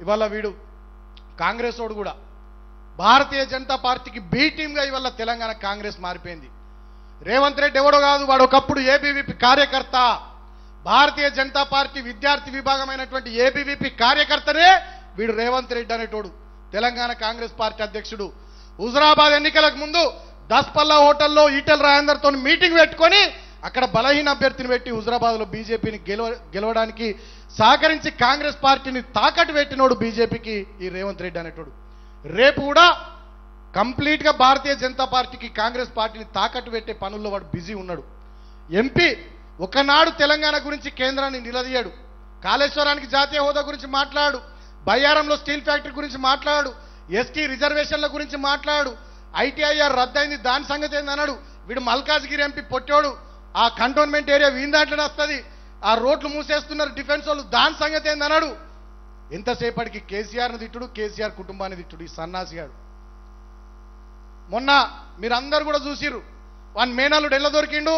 ఇవాళ వీడు కాంగ్రెస్ వాడు కూడా భారతీయ జనతా పార్టీకి బి టీమ్గా ఇవాళ తెలంగాణ కాంగ్రెస్ మారిపోయింది రేవంత్ రెడ్డి ఎవడో కాదు వాడు ఒకప్పుడు ఏబీవీపీ కార్యకర్త భారతీయ జనతా పార్టీ విద్యార్థి విభాగమైనటువంటి ఏబీవీపీ కార్యకర్తనే వీడు రేవంత్ రెడ్డి అనేటోడు తెలంగాణ కాంగ్రెస్ పార్టీ అధ్యక్షుడు హుజరాబాద్ ఎన్నికలకు ముందు దస్పల్లా హోటల్లో ఈటెల రాజేందర్తో మీటింగ్ పెట్టుకొని అక్కడ బలహీన అభ్యర్థిని పెట్టి హుజరాబాద్లో బీజేపీని గెలవ గెలవడానికి సహకరించి కాంగ్రెస్ పార్టీని తాకట్టు పెట్టినోడు బీజేపీకి ఈ రేవంత్ రెడ్డి అనేటోడు రేపు కూడా కంప్లీట్ గా భారతీయ జనతా పార్టీకి కాంగ్రెస్ పార్టీని తాకట్టు పెట్టే పనుల్లో వాడు బిజీ ఉన్నాడు ఎంపీ ఒకనాడు తెలంగాణ గురించి కేంద్రాన్ని నిలదీయాడు కాళేశ్వరానికి జాతీయ హోదా గురించి మాట్లాడు బయ్యారంలో స్టీల్ ఫ్యాక్టరీ గురించి మాట్లాడు ఎస్టీ రిజర్వేషన్ల గురించి మాట్లాడు ఐటీఐఆర్ రద్దయింది దాని సంగతి ఏందన్నాడు వీడు మల్కాజ్గిరి ఎంపీ పొట్టోడు ఆ కంటోన్మెంట్ ఏరియా వీని దాంట్లోనే వస్తుంది ఆ రోడ్లు మూసేస్తున్నారు డిఫెన్స్ వాళ్ళు దాని సంగతి ఏందన్నాడు ఎంతసేపటికి కేసీఆర్ని తిట్టుడు కేసీఆర్ కుటుంబాన్ని తిట్టుడు ఈ సన్నాసిగాడు మొన్న మీరందరూ కూడా చూసిర్రు వాని మేనల్లుడు ఎల్ల దొరికిండు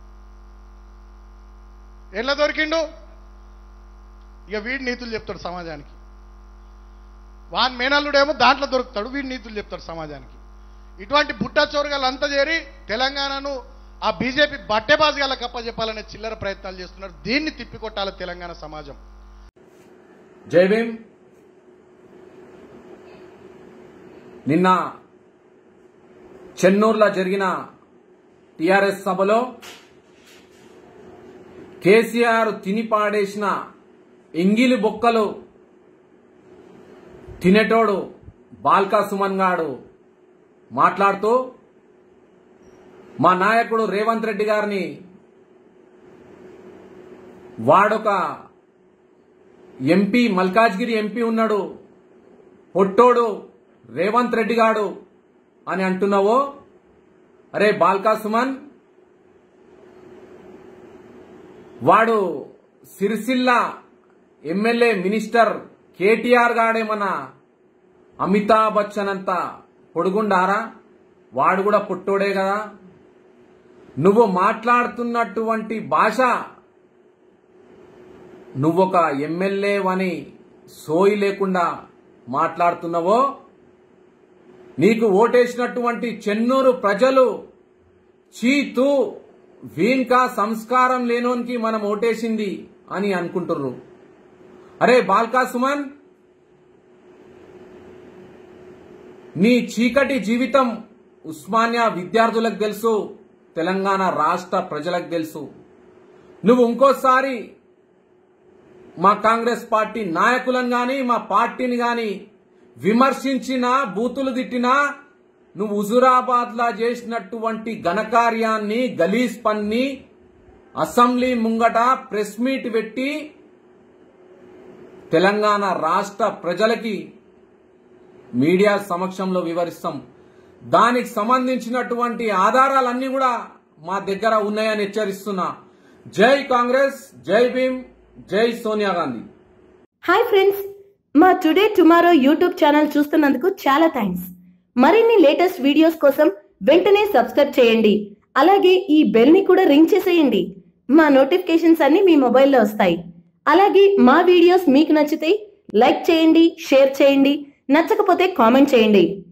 ఎల్ల దొరికిండు ఇక వీడి నీతులు చెప్తాడు సమాజానికి వాని మేనల్లుడేమో దాంట్లో దొరుకుతాడు వీడి నీతులు చెప్తాడు సమాజానికి ఇటువంటి బుట్ట చోరుగాలు అంతా చేరి తెలంగాణను ఆ బీజేపీ బట్టెబాజుగాలకు అప్పచెప్పాలనే చిల్లర ప్రయత్నాలు చేస్తున్నారు దీన్ని తిప్పికొట్టాలి తెలంగాణ సమాజం జై భీమ్ నిన్న చెన్నూరులో జరిగిన టిఆర్ఎస్ సభలో కేసీఆర్ తిని పాడేసిన ఎంగిలి బొక్కలు తినేటోడు బాల్కా సుమన్ గాడు మాట్లాడుతూ మా నాయకుడు రేవంత్ రెడ్డి గారిని వాడొక ఎంపీ మల్కాజ్గిరి ఎంపీ ఉన్నాడు పొట్టోడు రేవంత్ రెడ్డి గాడు అని అంటున్నావో అరే బాల్కా సుమన్ వాడు సిరిసిల్ల ఎమ్మెల్యే మినిస్టర్ కేటీఆర్ గాడేమన్నా అమితాబ్ బచ్చన్ అంత పొడుగుండారా వాడు కూడా పొట్టోడే కదా నువ్వు మాట్లాడుతున్నటువంటి భాష నువ్వొక ఎమ్మెల్యేవని సోయి లేకుండా మాట్లాడుతున్నావో నీకు ఓటేసినటువంటి చెన్నూరు ప్రజలు చీతు వీన్కా సంస్కారం లేనోనికి మనం ఓటేసింది అని అనుకుంటుర్రు అరే బాల్కా సుమన్ నీ చీకటి జీవితం ఉస్మానియా విద్యార్థులకు తెలుసు తెలంగాణ రాష్ట్ర ప్రజలకు తెలుసు నువ్వు ఇంకోసారి మా కాంగ్రెస్ పార్టీ నాయకులను గాని మా పార్టీని గాని విమర్శించినా బూతులు తిట్టినా నువ్వు హుజురాబాద్ లా చేసినటువంటి ఘనకార్యాన్ని గలీజ్ పన్ని అసెంబ్లీ ముంగట ప్రెస్ మీట్ పెట్టి తెలంగాణ రాష్ట్ర ప్రజలకి మీడియా సమక్షంలో వివరిస్తాం దానికి సంబంధించినటువంటి ఆధారాలన్నీ కూడా మా దగ్గర ఉన్నాయని హెచ్చరిస్తున్నా జై కాంగ్రెస్ జై భీమ్ జై సోనియా గాంధీ హాయ్ ఫ్రెండ్స్ మా టుడే టుమారో యూట్యూబ్ ఛానల్ చూస్తున్నందుకు చాలా థ్యాంక్స్ మరిన్ని లేటెస్ట్ వీడియోస్ కోసం వెంటనే సబ్స్క్రైబ్ చేయండి అలాగే ఈ బెల్ ని కూడా రింగ్ చేసేయండి మా నోటిఫికేషన్స్ అన్ని మీ మొబైల్లో వస్తాయి అలాగే మా వీడియోస్ మీకు నచ్చితే లైక్ చేయండి షేర్ చేయండి నచ్చకపోతే కామెంట్ చేయండి